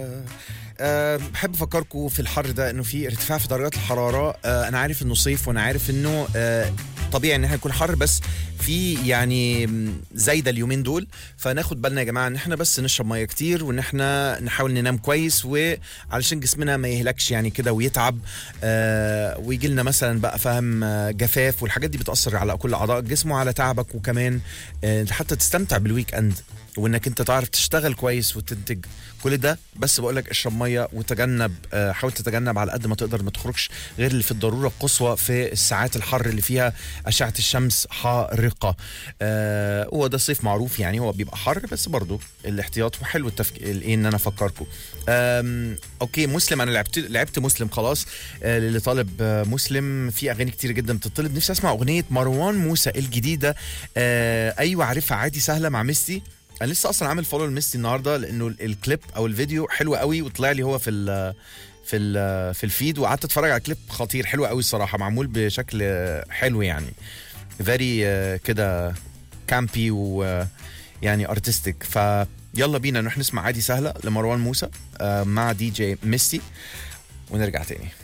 أه بحب افكركم في الحر ده انه في ارتفاع في درجات الحراره أه انا عارف انه صيف وانا عارف انه أه طبيعي ان احنا يكون حر بس في يعني زايده اليومين دول فناخد بالنا يا جماعه ان احنا بس نشرب ميه كتير وان احنا نحاول ننام كويس وعلشان جسمنا ما يهلكش يعني كده ويتعب آه ويجي لنا مثلا بقى فاهم آه، جفاف والحاجات دي بتاثر على كل اعضاء الجسم وعلى تعبك وكمان آه حتى تستمتع بالويك اند وانك انت تعرف تشتغل كويس وتنتج كل ده بس بقول لك اشرب ميه وتجنب آه، حاول تتجنب على قد ما تقدر ما تخرجش غير اللي في الضروره القصوى في الساعات الحر اللي فيها اشعه الشمس حارقه آه هو ده صيف معروف يعني هو بيبقى حر بس برضه الاحتياط وحلو التفك... الايه ان انا افكركم آم، اوكي مسلم انا لعبت لعبت مسلم خلاص آه اللي طالب آه مسلم في اغاني كتير جدا بتطلب نفسي اسمع اغنيه مروان موسى الجديده آه ايوه عارفها عادي سهله مع ميستي انا لسه اصلا عامل فولو لميستي النهارده لانه ال- الكليب او الفيديو حلو قوي وطلع لي هو في ال في ال في الفيد وقعدت اتفرج على كليب خطير حلو قوي الصراحه معمول بشكل آه، حلو يعني فيري كده كامبي و يعني ارتستيك فيلا بينا نروح نسمع عادي سهله لمروان موسى آه، مع دي جي ميستي ونرجع تاني